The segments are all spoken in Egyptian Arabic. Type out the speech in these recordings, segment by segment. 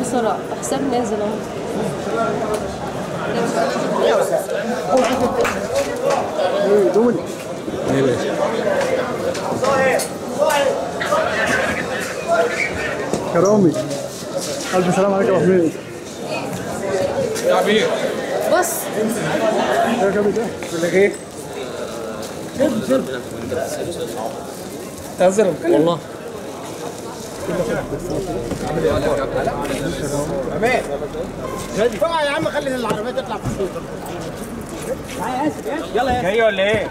بسرعة حساب نازل اهو دول ايه باشا كرامي الف سلام عليك يا ابو حميد يا حبيبي بص يا كابتن ده بقول لك ايه تهزر والله بقى يا عم خلي العربيه تطلع في السوق جاي ولا ايه؟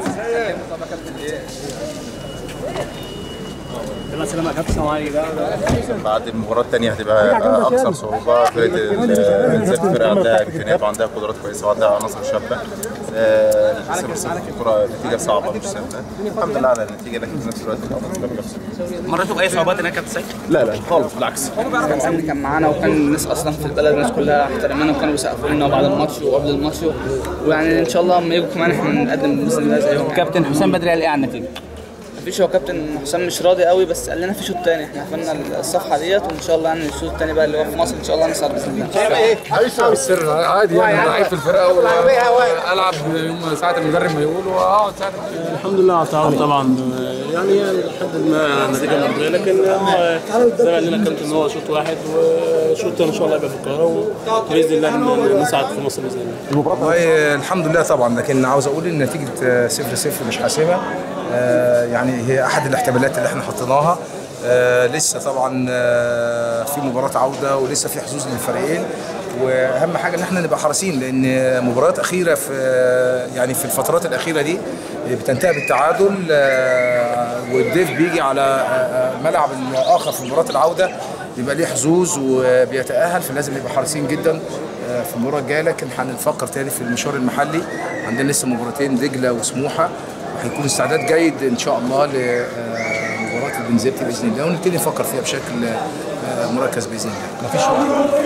بعد المباراة التانية هتبقى أكثر صعوبة فرقة ال- الفرقة عندها إمكانيات وعندها قدرات كويسة وعندها عناصر شابة آه، صفر صفر في كرة نتيجة صعبة مش سهلة الحمد لله على النتيجة لكن في نفس الوقت الأمر كله بنفسه مريتوا باي صعوبات هناك يا كابتن سيد؟ لا لا خالص بالعكس كان سامي كان معانا وكان الناس اصلا في البلد الناس كلها احترمنا وكانوا بيسقفوا لنا بعد الماتش وقبل الماتش ويعني ان شاء الله لما يجوا كمان احنا نقدم باذن الله زيهم كابتن حسام بدري قال ايه عن النتيجه؟ مفيش هو كابتن حسام مش راضي قوي بس قال لنا في شوط تاني احنا قفلنا الصفحه ديت وان شاء الله يعني الشوط التاني بقى اللي هو في مصر ان شاء الله نصعد باذن الله السر عادي يعني انا لعيب في الفرقه والعب يوم ساعه المدرب ما يقول واقعد ساعه الحمد لله على التعاون طبعا يعني لحد ما النتيجه مرضيه لكن هو زي ما قال لنا كابتن ان هو شوط واحد وشوط تاني ان شاء الله يبقى في القاهره وباذن الله نصعد في مصر باذن الله والله الحمد لله طبعا لكن عاوز اقول ان نتيجه 0 0 مش حاسمه آه، يعني هي احد الاحتمالات اللي احنا حطيناها آه، لسه طبعا آه، في مباراه عوده ولسه في حظوظ للفريقين واهم حاجه ان احنا نبقى حريصين لان مباريات اخيره في يعني في الفترات الاخيره دي بتنتهي بالتعادل آه، والضيف بيجي على آه، الملعب الاخر في مباراه العوده بيبقى ليه حظوظ وبيتاهل فلازم نبقى حريصين جدا آه، في المباراه الجايه لكن هنفكر تاني في المشوار المحلي عندنا لسه مباراتين دجله وسموحه وهيكون استعداد جيد ان شاء الله لمباراه البنزرتي باذن الله ونبتدي نفكر فيها بشكل آه، مركز باذن الله مفيش وقت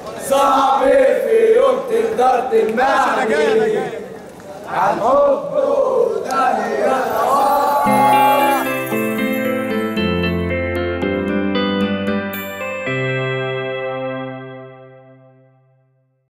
صعب في يوم تقدر تمنعني عن حب